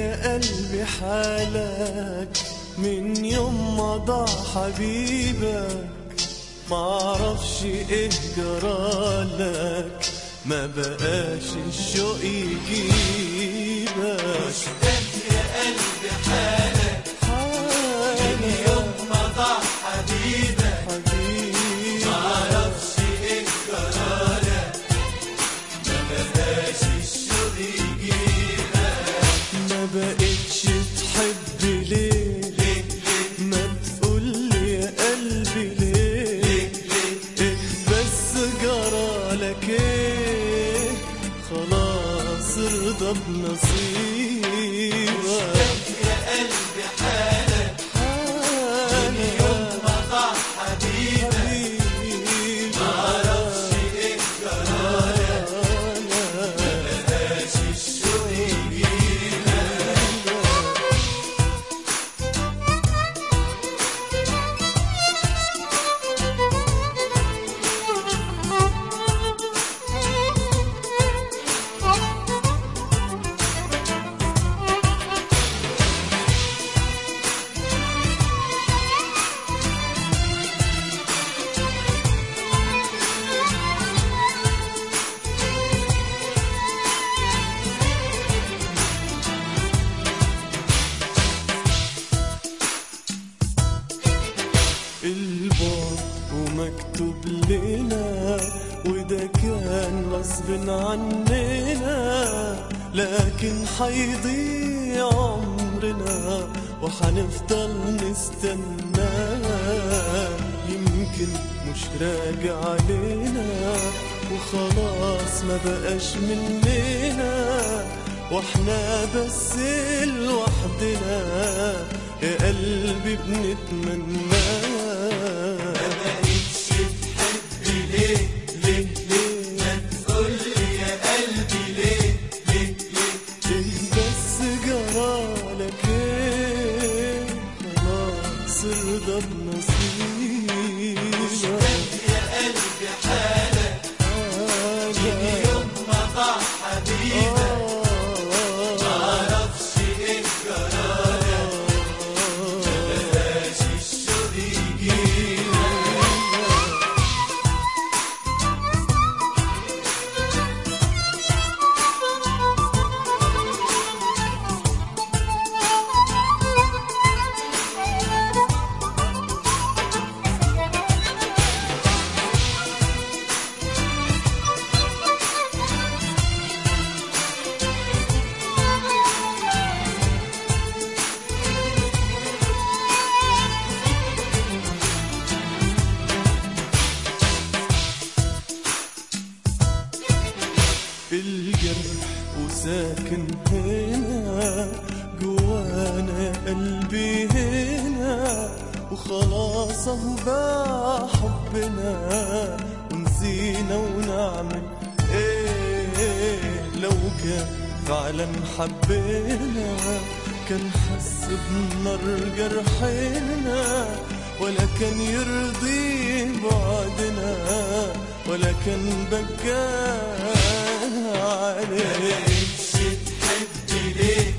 يا قلبي حالك من يوم ما ضاع حبيبك معرفش ايه جرالك ما بقاش الشوق يجيبك مشتاق يا قلبي حالك من يوم ما ضاع حبيبك حبيبك معرفش ايه جرالك ما بقاش الشوق يجيبك ما بقتش تحب ليه ليه ليه ما تقولي يا قلبي ليه ليه ليه إيه بس جرالك ايه خلاص ارضى بنصيبك مشتاق يا قلبي حالك من يوم ما ضاع حبيبك معرفش ايه جرالك ما بقاش الشوق يجيبك البعد ومكتوب لنا وده كان غصب عننا لكن حيضيع عمرنا وحنفضل نستنى يمكن مش راجع علينا وخلاص ما بقاش مننا واحنا بس لوحدنا يا قلبي بنتمنى مبقتش تحب ليه ليه ليه ما تقولي يا قلبي ليه ليه ليه ليه بس جرالك ايه خلاص ارضى بنصيبك يا قلبي حالك من يوم ما ضاع حبيبك معرفش ايه جرالك مبقاش الشوق يجيلك الجرح وساكن هنا جوانا يا قلبي هنا وخلاص اهو بقى حبنا ونسينا ونعمل ايه لو كان فعلا حبينا كان حس بنار جرحنا ولا كان يرضي بعدنا ولا كان بكى عليه مبقتش تحب ليه